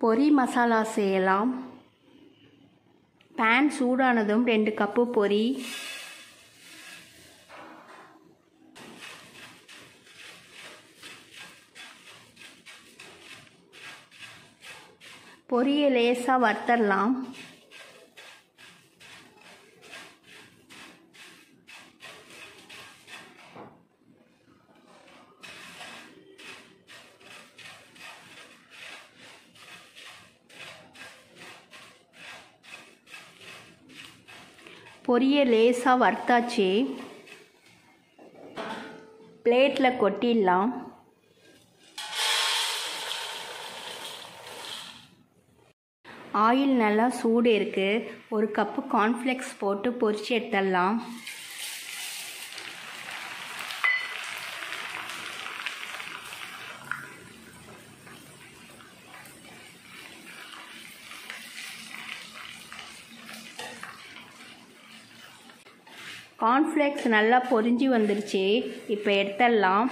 பொரி மசாலா செய்யலாம் பேன் சூடானதும் ரெண்டு கப்பு பொரி பொரியை லேசாக வறுத்தரலாம் பொரியை லேசாக வறுத்தாச்சு பிளேட்டில் கொட்டிடலாம் ஆயில் நல்லா சூடு இருக்குது ஒரு கப்பு கார்ன்ஃப்ளெக்ஸ் போட்டு பொரிச்சு எடுத்துடலாம் கார்ன்ஃப்ளேக்ஸ் நல்லா பொரிஞ்சு வந்துருச்சு இப்போ எடுத்துடலாம்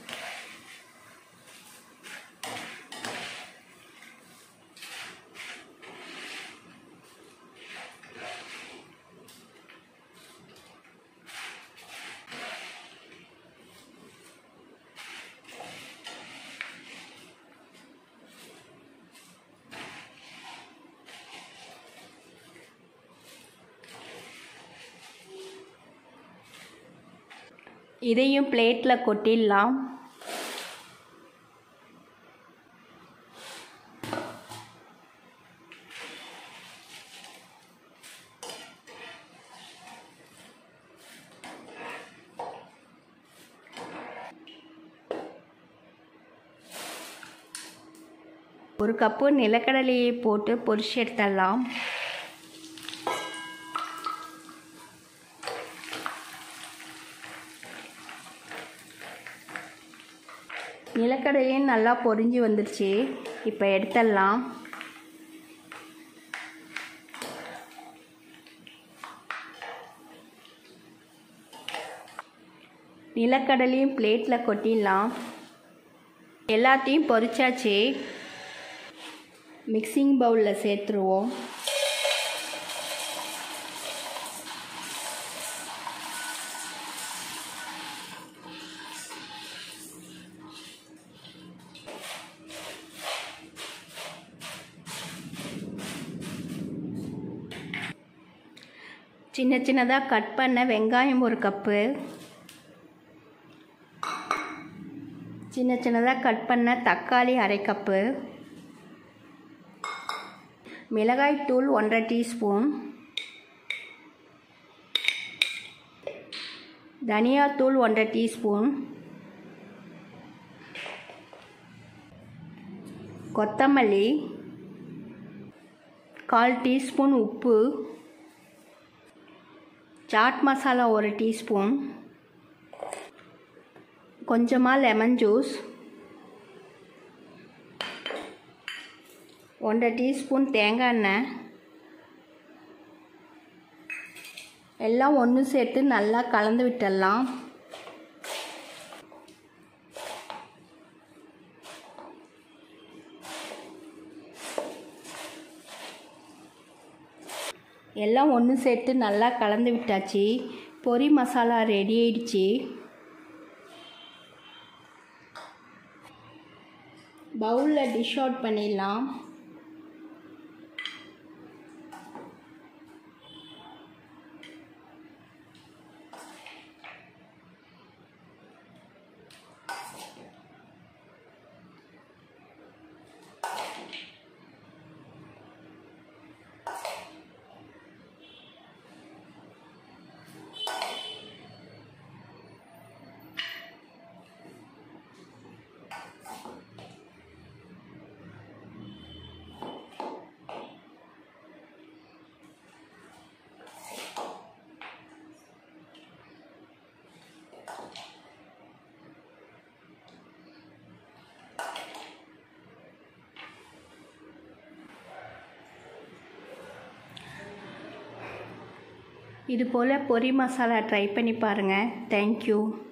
இதையும் பிளேட்டில் கொட்டிடலாம் ஒரு கப்பு நிலக்கடலையை போட்டு பொரிச்சு எடுத்துடலாம் நிலக்கடலையும் நல்லா பொரிஞ்சு வந்துருச்சு இப்போ எடுத்துடலாம் நிலக்கடலையும் பிளேட்டில் கொட்டிடலாம் எல்லாத்தையும் பொரிச்சாச்சு மிக்சிங் பவுலில் சேர்த்துருவோம் சின்ன சின்னதாக கட் பண்ண வெங்காயம் ஒரு கப்பு சின்ன சின்னதாக கட் பண்ண தக்காளி அரை கப்பு மிளகாய் தூள் ஒன்றரை டீஸ்பூன் தனியாத்தூள் ஒன்றரை டீஸ்பூன் கொத்தமல்லி கால் டீஸ்பூன் உப்பு சாட் மசாலா ஒரு டீஸ்பூன் கொஞ்சமாக லெமன் ஜூஸ் ஒன்றரை டீஸ்பூன் தேங்காய் எண்ணெய் எல்லாம் ஒன்று சேர்த்து நல்லா கலந்து விட்டுடலாம் எல்லாம் ஒன்று சேர்த்து நல்லா கலந்து விட்டாச்சு பொரி மசாலா ரெடி ஆயிடுச்சு பவுலில் டிஷ் அவுட் பண்ணிடலாம் இது போல் பொரி மசாலா ட்ரை பண்ணி பாருங்கள் தேங்க்யூ